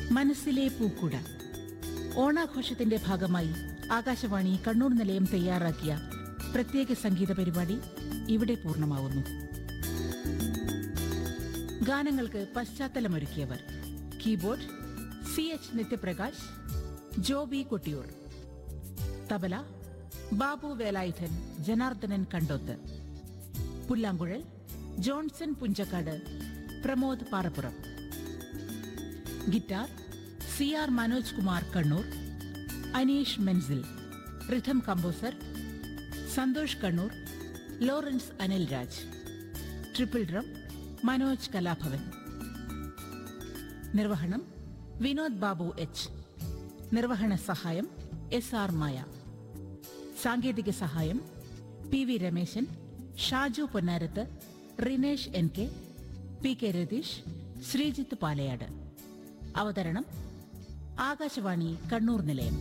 മനസ്സിലെ പൂക്കുട ഓണാഘോഷത്തിന്റെ ഭാഗമായി ആകാശവാണി കണ്ണൂർ നിലയം തയ്യാറാക്കിയ പ്രത്യേക സംഗീത പരിപാടി ഇവിടെ പൂർണ്ണമാവുന്നു ഗാനങ്ങൾക്ക് പശ്ചാത്തലമൊരുക്കിയവർ keyboard C H Nithyaprakash Joby Kottiyoor tabla Babu Velayudhan Janardhanan Kandoth പുല്ലാങ്കുഴൽ Johnson Punchakkad Pramod Parappuram guitar C R Manoj Kumar Kannur Aneesh Mensil rhythm composer Santhosh Kannur Lawrence Anil Raj triple drum Manoj Kalabhavan നിർവഹണം വിനോദ് ബാബു എച്ച് നിർവഹണ സഹായം എസ് ആർ മായ സാങ്കേതിക സഹായം P V Rameshan Shaju Ponnarath Rinesh N K P K Ratheesh Sreejith Palayad അവതരണം ആകാശവാണി കണ്ണൂർ നിലയം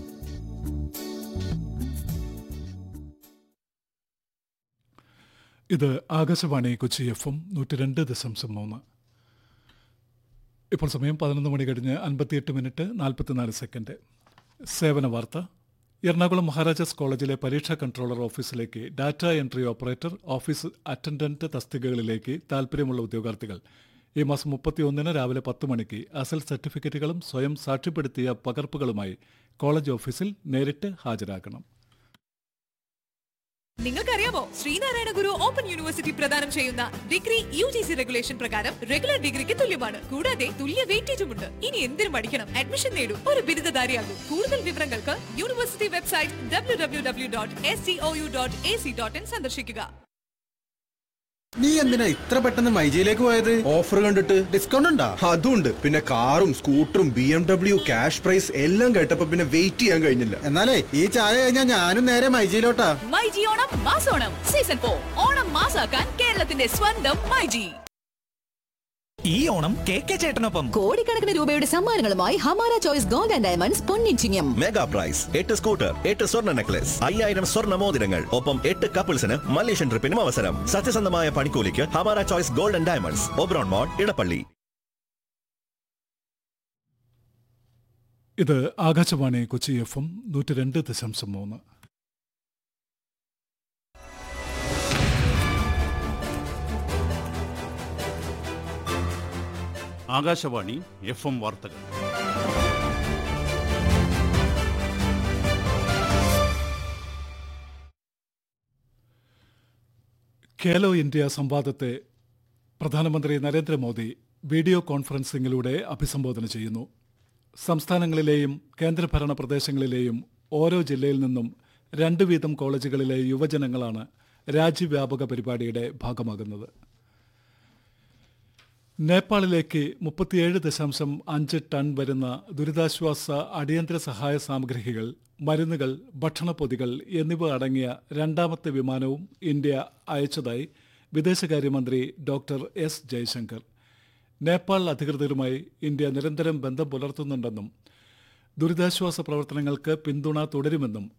ഇത് ആകാശവാണി കൊച്ചി എഫ് എം നൂറ്റി രണ്ട് ദശാംശം മൂന്ന് ഇപ്പോൾ സമയം പതിനൊന്ന് മണി കഴിഞ്ഞ് അൻപത്തിയെട്ട് മിനിറ്റ് നാൽപ്പത്തിനാല് സെക്കൻഡ് സേവന വാർത്ത എറണാകുളം മഹാരാജാസ് കോളേജിലെ പരീക്ഷാ കൺട്രോളർ ഓഫീസിലേക്ക് data entry operator office attendant തസ്തികകളിലേക്ക് താൽപ്പര്യമുള്ള ഉദ്യോഗാർത്ഥികൾ ഈ മാസം മുപ്പത്തിയൊന്നിന് രാവിലെ പത്ത് മണിക്ക് അസൽ സർട്ടിഫിക്കറ്റുകളും സ്വയം സാക്ഷ്യപ്പെടുത്തിയ പകർപ്പുകളുമായി കോളേജ് ഓഫീസിൽ നേരിട്ട് ഹാജരാക്കണം നിങ്ങൾക്കറിയാമോ ശ്രീനാരായണ ഗുരു ഓപ്പൺ യൂണിവേഴ്സിറ്റി പ്രദാനം ചെയ്യുന്ന degree U G C regulation പ്രകാരം റെഗുലർ ഡിഗ്രിക്ക് തുല്യമാണ് കൂടാതെ തുല്യ വെയിറ്റേജുമുണ്ട് ഇനി എന്തിനും പഠിക്കണം അഡ്മിഷൻ നേടൂ ഒരു ബിരുദധാരിയാകും കൂടുതൽ വിവരങ്ങൾക്ക് university website W W W dot S C O U dot A C dot in സന്ദർശിക്കുക നീ എന്തിനാ ഇത്ര പെട്ടെന്ന് മൈജിയിലേക്ക് പോയത് ഓഫർ കണ്ടിട്ട് ഡിസ്കൗണ്ട് ഉണ്ടാ അതുണ്ട് പിന്നെ കാറും സ്കൂട്ടറും B M W cash prize എല്ലാം കേട്ടപ്പോ പിന്നെ വെയിറ്റ് ചെയ്യാൻ കഴിഞ്ഞില്ല എന്നാലേ ഈ ചായ കഴിഞ്ഞാ ഞാനും നേരെ മൈജിയിലോട്ടാ മൈജി ഓണം മാസോണം സീസൺ ഫോർ ഓണം മാസാക്കാൻ കേരളത്തിന്റെ സ്വന്തം മൈജി ഈ ഓണം കെ കെ ചേട്ടനൊപ്പം കോടിക്കണക്കിന് രൂപയുടെ സമ്മാനങ്ങളുമായി Hamara choice gold and diamonds പൊന്നിച്ചിങ്ങം മെഗാ പ്രൈസ് എട്ട് സ്കൂട്ടർ എട്ട് സ്വർണ്ണ നെക്ലസ് അയ്യായിരം സ്വർണ്ണ മോതിരങ്ങൾ ഒപ്പം എട്ട് കപ്പിൾസിന് മലേഷ്യൻ ട്രിപ്പിനും അവസരം സത്യസന്ധമായ പണിക്കൂലിക്ക് Hamara choice gold and diamonds Oberon mall Edappally ഇത് ആകാശവാണി കൊച്ചി എഫ് എം നൂറ്റി രണ്ട് ദശാംശം മൂന്ന് ആകാശവാണി എഫ് എം വാർത്തകൾ ഖേലോ ഇന്ത്യ സംവാദത്തെ പ്രധാനമന്ത്രി നരേന്ദ്രമോദി വീഡിയോ കോൺഫറൻസിംഗിലൂടെ അഭിസംബോധന ചെയ്യുന്നു സംസ്ഥാനങ്ങളിലെയും കേന്ദ്രഭരണ പ്രദേശങ്ങളിലെയും ഓരോ ജില്ലയിൽ നിന്നും രണ്ട് വീതം കോളേജുകളിലെ യുവജനങ്ങളാണ് രാജ്യവ്യാപക പരിപാടിയുടെ ഭാഗമാകുന്നത് നേപ്പാളിലേക്ക് മുപ്പത്തിയേഴ് ദശാംശം അഞ്ച് ടൺ വരുന്ന ദുരിതാശ്വാസ അടിയന്തര സഹായ സാമഗ്രികൾ മരുന്നുകൾ ഭക്ഷണപ്പൊതികൾ എന്നിവ അടങ്ങിയ രണ്ടാമത്തെ വിമാനവും ഇന്ത്യ അയച്ചതായി വിദേശകാര്യമന്ത്രി ഡോക്ടർ എസ് ജയശങ്കർ നേപ്പാൾ അധികൃതരുമായി ഇന്ത്യ നിരന്തരം ബന്ധം പുലർത്തുന്നുണ്ടെന്നും ദുരിതാശ്വാസ പ്രവർത്തനങ്ങൾക്ക് പിന്തുണ തുടരുമെന്നും